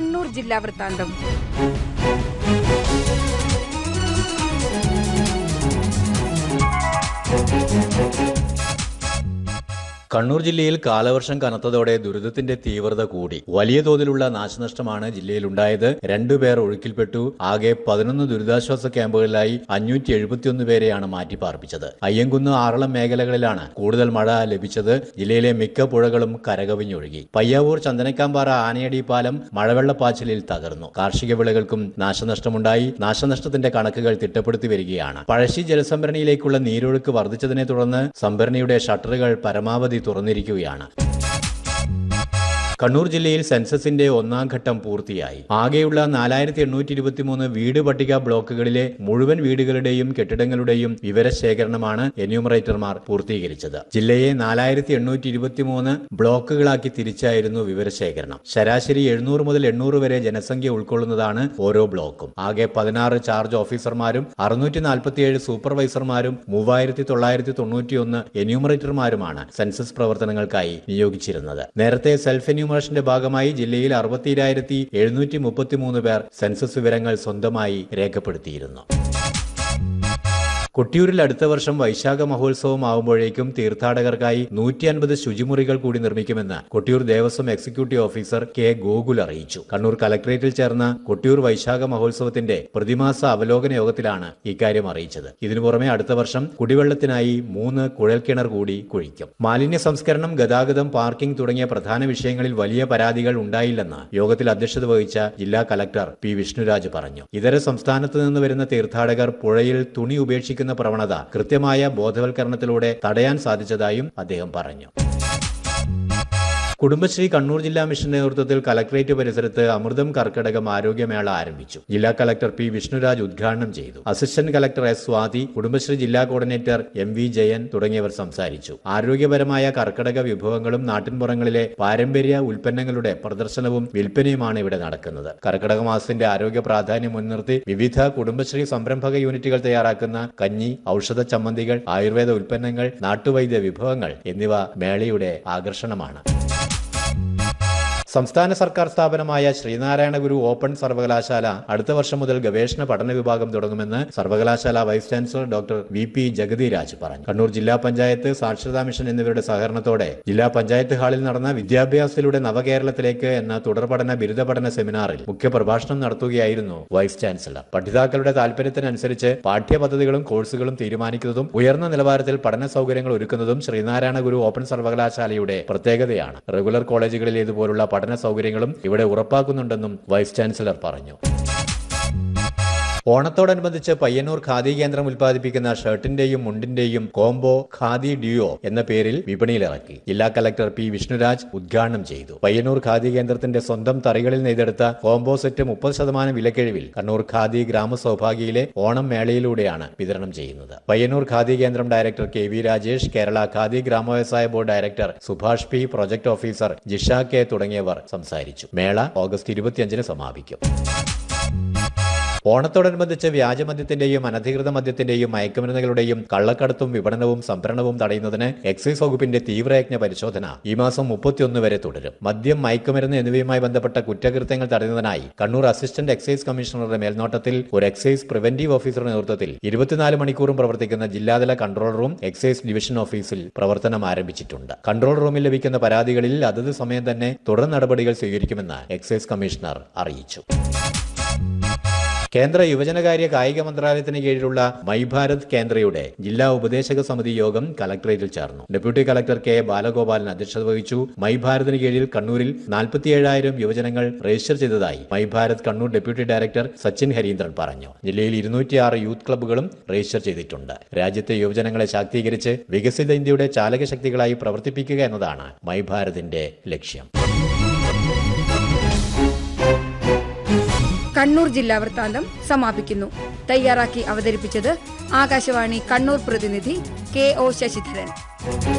കണ്ണൂർ ജില്ലാ വൃത്താന്തം കണ്ണൂർ ജില്ലയിൽ കാലവർഷം കനത്തതോടെ ദുരിതത്തിന്റെ തീവ്രത കൂടി വലിയ തോതിലുള്ള നാശനഷ്ടമാണ് ജില്ലയിലുണ്ടായത് രണ്ടുപേർ ഒഴുക്കിൽപ്പെട്ടു ആകെ പതിനൊന്ന് ദുരിതാശ്വാസ ക്യാമ്പുകളിലായി അഞ്ഞൂറ്റി എഴുപത്തിയൊന്ന് പേരെയാണ് മാറ്റിപ്പാർപ്പിച്ചത് അയ്യങ്കുന്ന് ആറളം മേഖലകളിലാണ് കൂടുതൽ മഴ ലഭിച്ചത് ജില്ലയിലെ മിക്ക പുഴകളും കരകവിഞ്ഞൊഴുകി പയ്യാവൂർ ചന്ദനക്കാമ്പാറ ആനയടി പാലം മഴവെള്ളപ്പാച്ചിലിൽ തകർന്നു കാർഷിക വിളകൾക്കും നാശനഷ്ടമുണ്ടായി നാശനഷ്ടത്തിന്റെ കണക്കുകൾ തിട്ടപ്പെടുത്തി വരികയാണ് പഴശ്ശി ജലസംഭരണിയിലേക്കുള്ള നീരൊഴുക്ക് വർദ്ധിച്ചതിനെ തുടർന്ന് സംഭരണിയുടെ ഷട്ടറുകൾ പരമാവധി തുറന്നിരിക്കുകയാണ് കണ്ണൂർ ജില്ലയിൽ സെൻസസിന്റെ ഒന്നാം ഘട്ടം പൂർത്തിയായി ആകെയുള്ള നാലായിരത്തി എണ്ണൂറ്റി ഇരുപത്തിമൂന്ന് വീട് പട്ടിക ബ്ലോക്കുകളിലെ മുഴുവൻ വീടുകളുടെയും കെട്ടിടങ്ങളുടെയും വിവരശേഖരണമാണ് എന്യൂമറേറ്റർമാർ പൂർത്തീകരിച്ചത് ജില്ലയെ നാലായിരത്തി എണ്ണൂറ്റി ഇരുപത്തിമൂന്ന് ബ്ലോക്കുകളാക്കി തിരിച്ചായിരുന്നു വിവരശേഖരണം ശരാശരി എഴുന്നൂറ് മുതൽ എണ്ണൂറ് വരെ ജനസംഖ്യ ഉൾക്കൊള്ളുന്നതാണ് ഓരോ ബ്ലോക്കും ആകെ പതിനാറ് ചാർജ് ഓഫീസർമാരും അറുന്നൂറ്റി നാൽപ്പത്തിയേഴ് സൂപ്പർവൈസർമാരും മൂവായിരത്തി തൊള്ളായിരത്തി തൊണ്ണൂറ്റിയൊന്ന് എന്യൂമറേറ്റർമാരുമാണ് സെൻസസ് പ്രവർത്തനങ്ങൾക്കായി നിയോഗിച്ചിരുന്നത് നേരത്തെ സെൽഫ് എന്യൂമറേഷന്റെ ഭാഗമായി ജില്ലയിൽ അറുപത്തിരായിരത്തി എഴുന്നൂറ്റി മുപ്പത്തിമൂന്ന് പേർ സെൻസസ് വിവരങ്ങൾ സ്വന്തമായി രേഖപ്പെടുത്തിയിരുന്നു കൊട്ടിയൂരിൽ അടുത്ത വർഷം വൈശാഖ മഹോത്സവം ആവുമ്പോഴേക്കും തീർത്ഥാടകർക്കായി നൂറ്റി അൻപത് ശുചിമുറികൾ കൂടി നിർമ്മിക്കുമെന്ന് Kottiyoor Devaswom executive officer K Gokul അറിയിച്ചു കണ്ണൂർ കലക്ടറേറ്റിൽ ചേർന്ന കൊട്ടിയൂർ വൈശാഖ മഹോത്സവത്തിന്റെ പ്രതിമാസ അവലോകന യോഗത്തിലാണ് ഇക്കാര്യം അറിയിച്ചത് ഇതിനു പുറമെ അടുത്ത വർഷം കുടിവെള്ളത്തിനായി മൂന്ന് കുഴൽക്കിണർ കൂടി കുഴിക്കും മാലിന്യ സംസ്കരണം ഗതാഗതം പാർക്കിംഗ് തുടങ്ങിയ പ്രധാന വിഷയങ്ങളിൽ വലിയ പരാതികൾ ഉണ്ടായില്ലെന്ന് യോഗത്തിൽ അധ്യക്ഷത വഹിച്ച ജില്ലാ കലക്ടർ പി വിഷ്ണുരാജ് പറഞ്ഞു ഇതര സംസ്ഥാനത്ത് നിന്ന് വരുന്ന തീർത്ഥാടകർ പുഴയിൽ തുണി ഉപേക്ഷിക്കുന്ന പ്രവണത കൃത്യമായ ബോധവൽക്കരണത്തിലൂടെ തടയാൻ സാധിച്ചതായും അദ്ദേഹം പറഞ്ഞു കുടുംബശ്രീ കണ്ണൂർ ജില്ലാ മിഷന്റെ നേതൃത്വത്തിൽ കലക്ടറേറ്റ് പരിസരത്ത് അമൃതം കർക്കടകം ആരോഗ്യമേള ആരംഭിച്ചു ജില്ലാ കലക്ടർ പി വിഷ്ണുരാജ് ഉദ്ഘാടനം ചെയ്തു assistant collector S Swathi Kudumbashree ജില്ലാ കോർഡിനേറ്റർ എം വി ജയൻ തുടങ്ങിയവർ സംസാരിച്ചു ആരോഗ്യപരമായ കർക്കടക വിഭവങ്ങളും നാട്ടിൻപുറങ്ങളിലെ പാരമ്പര്യ ഉൽപ്പന്നങ്ങളുടെ പ്രദർശനവും വിൽപ്പനയുമാണ് ഇവിടെ നടക്കുന്നത് കർക്കടക മാസത്തിന്റെ ആരോഗ്യ പ്രാധാന്യം മുൻനിർത്തി വിവിധ കുടുംബശ്രീ സംരംഭക യൂണിറ്റുകൾ തയ്യാറാക്കുന്ന കഞ്ഞി ഔഷധ ചമ്മന്തികൾ ആയുർവേദ ഉൽപ്പന്നങ്ങൾ നാട്ടുവൈദ്യ വിഭവങ്ങൾ എന്നിവ മേളയുടെ ആകർഷണമാണ് സംസ്ഥാന സർക്കാർ സ്ഥാപനമായ ശ്രീനാരായണ ഗുരു ഓപ്പൺ സർവകലാശാല അടുത്ത വർഷം മുതൽ ഗവേഷണ പഠന വിഭാഗം തുടങ്ങുമെന്ന് സർവകലാശാല vice chancellor doctor V P Jagathiraj പറഞ്ഞു കണ്ണൂർ ജില്ലാ പഞ്ചായത്ത് സാക്ഷരതാ മിഷൻ എന്നിവരുടെ സഹകരണത്തോടെ ജില്ലാ പഞ്ചായത്ത് ഹാളിൽ നടന്ന വിദ്യാഭ്യാസത്തിലൂടെ നവകേരളത്തിലേക്ക് എന്ന തുടർപഠന ബിരുദ പഠന സെമിനാറിൽ മുഖ്യപ്രഭാഷണം നടത്തുകയായിരുന്നു വൈസ് ചാൻസലർ പഠിതാക്കളുടെ താൽപര്യത്തിനനുസരിച്ച് പാഠ്യപദ്ധതികളും കോഴ്സുകളും തീരുമാനിക്കുന്നതും ഉയർന്ന നിലവാരത്തിൽ പഠന സൗകര്യങ്ങൾ ഒരുക്കുന്നതും ശ്രീനാരായണ ഗുരു ഓപ്പൺ സർവകലാശാലയുടെ പ്രത്യേകതയാണ് റെഗുലർ കോളേജുകളിലേതുപോലുള്ള പഠന സൗകര്യങ്ങളും ഇവിടെ ഉറപ്പാക്കുന്നുണ്ടെന്നും വൈസ് ചാൻസലർ പറഞ്ഞു ഓണത്തോടനുബന്ധിച്ച് പയ്യന്നൂർ ഖാദി കേന്ദ്രം ഉൽപ്പാദിപ്പിക്കുന്ന ഷർട്ടിന്റെയും മുണ്ടിന്റെയും കോംബോ ഖാദി ഡ്യൂയോ എന്ന പേരിൽ വിപണിയിലിറക്കി ജില്ലാ കലക്ടർ പി വിഷ്ണുരാജ് ഉദ്ഘാടനം ചെയ്തു പയ്യന്നൂർ ഖാദി കേന്ദ്രത്തിന്റെ സ്വന്തം തറികളിൽ നെയ്തെടുത്ത കോംബോ സെറ്റ് മുപ്പത് ശതമാനം വിലക്കിഴിവിൽ കണ്ണൂർ ഖാദി ഗ്രാമസൗഭാഗ്യയിലെ ഓണം മേളയിലൂടെയാണ് വിതരണം ചെയ്യുന്നത് പയ്യന്നൂർ ഖാദി കേന്ദ്രം director K V Rajesh Kerala khadi ഗ്രാമവ്യവസായ board director Subhash P project officer Jisha K തുടങ്ങിയവർ സംസാരിച്ചു മേള ഓഗസ്റ്റ് ഇരുപത്തിയഞ്ചിന് സമാപിക്കും ഓണത്തോടനുബന്ധിച്ച് വ്യാജമദ്യത്തിന്റെയും അനധികൃത മദ്യത്തിന്റെയും മയക്കുമരുന്നുകളുടെയും കള്ളക്കടത്തും വിപണനവും സംഭരണവും തടയുന്നതിന് എക്സൈസ് വകുപ്പിന്റെ തീവ്രയജ്ഞ പരിശോധന ഈ മാസം മുപ്പത്തിയൊന്ന് വരെ തുടരും മദ്യം മയക്കുമരുന്ന് എന്നിവയുമായി ബന്ധപ്പെട്ട കുറ്റകൃത്യങ്ങൾ തടയുന്നതിനായി കണ്ണൂർ അസിസ്റ്റന്റ് എക്സൈസ് കമ്മീഷണറുടെ മേൽനോട്ടത്തിൽ ഒരു എക്സൈസ് പ്രിവന്റീവ് ഓഫീസറുടെ നേതൃത്വത്തിൽ ഇരുപത്തിനാല് മണിക്കൂറും പ്രവർത്തിക്കുന്ന ജില്ലാതല കൺട്രോൾ റൂം എക്സൈസ് ഡിവിഷൻ ഓഫീസിൽ പ്രവർത്തനം ആരംഭിച്ചിട്ടുണ്ട് കൺട്രോൾ റൂമിൽ ലഭിക്കുന്ന പരാതികളിൽ അതത് സമയം തന്നെ തുടർ നടപടികൾ സ്വീകരിക്കുമെന്ന് എക്സൈസ് കമ്മീഷണർ അറിയിച്ചു കേന്ദ്ര യുവജനകാര്യ കായിക മന്ത്രാലയത്തിന് കീഴിലുള്ള മൈ ഭാരത് കേന്ദ്രയുടെ ജില്ലാ ഉപദേശക സമിതി യോഗം കലക്ടറേറ്റിൽ ചേർന്നു ഡെപ്യൂട്ടി കലക്ടർ കെ ബാലഗോപാലൻ അധ്യക്ഷത വഹിച്ചു മൈ ഭാരതിന് കീഴിൽ കണ്ണൂരിൽ നാൽപ്പത്തിയേഴായിരം യുവജനങ്ങൾ രജിസ്റ്റർ ചെയ്തതായി my Bharat Kannur deputy director Sachin Harindran പറഞ്ഞു ജില്ലയിൽ ഇരുന്നൂറ്റിയാറ് യൂത്ത് ക്ലബ്ബുകളും രജിസ്റ്റർ ചെയ്തിട്ടുണ്ട് രാജ്യത്തെ യുവജനങ്ങളെ ശാക്തീകരിച്ച് വികസിത ഇന്ത്യയുടെ ചാലകശക്തികളായി പ്രവർത്തിപ്പിക്കുക എന്നതാണ് മൈ ഭാരതിന്റെ ലക്ഷ്യം കണ്ണൂർ ജില്ലാ വൃത്താന്തം സമാപിക്കുന്നു തയ്യാറാക്കി അവതരിപ്പിച്ചത് ആകാശവാണി കണ്ണൂർ പ്രതിനിധി കെ ഒ ശശിധരൻ